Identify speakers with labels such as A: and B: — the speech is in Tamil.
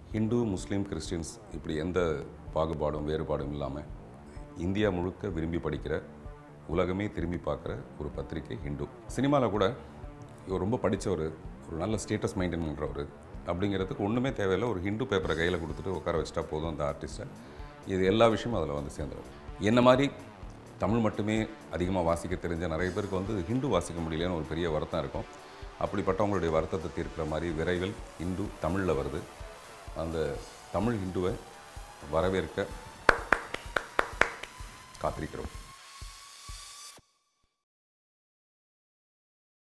A: ஹிந்து முஸ்லீம் கிறிஸ்டின்ஸ் இப்படி எந்த பாகுபாடும் வேறுபாடும் இல்லாமல் இந்தியா முழுக்க விரும்பி படிக்கிற உலகமே திரும்பி பார்க்குற ஒரு பத்திரிக்கை ஹிந்து சினிமாவில் கூட இவர் ரொம்ப படித்தவர் ஒரு நல்ல ஸ்டேட்டஸ் மெயின்டைன் பண்ணுறவர் அப்படிங்கிறதுக்கு ஒன்றுமே தேவையில்லை ஒரு ஹிந்து பேப்பரை கையில் கொடுத்துட்டு உட்கார வச்சிட்டா போதும் அந்த ஆர்டிஸ்ட்டை இது எல்லா விஷயமும் அதில் வந்து சேர்ந்துடும் என்ன மாதிரி தமிழ் மட்டுமே அதிகமாக வாசிக்க தெரிஞ்ச நிறைய பேருக்கு வந்து ஹிந்து வாசிக்க முடியலன்னு ஒரு பெரிய வருத்தம் இருக்கும் அப்படிப்பட்டவங்களுடைய வருத்தத்தை தீர்க்கிற மாதிரி விரைவில் ஹிந்து தமிழில் வருது அந்த தமிழ் ஹிந்துவை வரவேற்க காத்திருக்கிறோம்